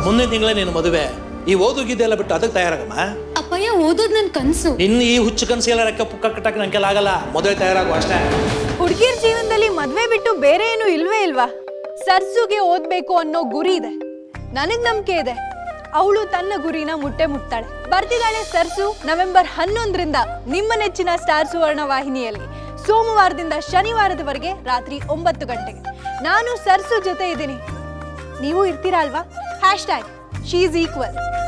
ಮುಂದಿನ ತಿಂಗಳೇ ನೀನು ಮದುವೆ ಈ ಓದುಗಿದ್ದೆಲ್ಲ ಬಿಟ್ಟು ಅದಕ್ಕೆ ತಯಾರಾಗಮ್ಮ ಅಪ್ಪಯ್ಯ ಓದೋದ್ ನನ್ ಕನ್ಸು ಇನ್ನು ಈ ಹುಚ್ಚು ಕನಸಿಗೆಲ್ಲ ರೆಕ್ಕ ಪುಕ್ಕ ಕಟ್ಟಕ್ಕೆ ನಂಗೆಲ್ಲ ಆಗಲ್ಲ ಮದುವೆ ತಯಾರಾಗು ಅಷ್ಟೇ ಹುಡುಗಿಯರ ಜೀವನದಲ್ಲಿ ಮದ್ವೆ ಬಿಟ್ಟು ಬೇರೆ ಏನು ಇಲ್ವೇ ಇಲ್ವಾ ಸರ್ಸುಗೆ ಓದ್ಬೇಕು ಅನ್ನೋ ಗುರಿ ಇದೆ ನನಗ್ ನಂಬಿಕೆ ಇದೆ ಅವಳು ತನ್ನ ಗುರಿನ ಮುಟ್ಟೆ ಮುಟ್ತಾಳೆ ಬರ್ತಿದ್ದಾಳೆ ಸರ್ಸು ನವೆಂಬರ್ ಹನ್ನೊಂದರಿಂದ ನಿಮ್ಮ ನೆಚ್ಚಿನ ಸ್ಟಾರ್ ಸುವರ್ಣ ವಾಹಿನಿಯಲ್ಲಿ ಸೋಮವಾರದಿಂದ ಶನಿವಾರದವರೆಗೆ ರಾತ್ರಿ ಒಂಬತ್ತು ಗಂಟೆಗೆ ನಾನು ಸರ್ಸು ಜೊತೆ ಇದ್ದೀನಿ ನೀವು ಇರ್ತೀರಾ ಅಲ್ವಾ ಹ್ಯಾಶ್ ಟ್ಯಾಗ್ ಶೀಸ್ ಈಕ್ವಲ್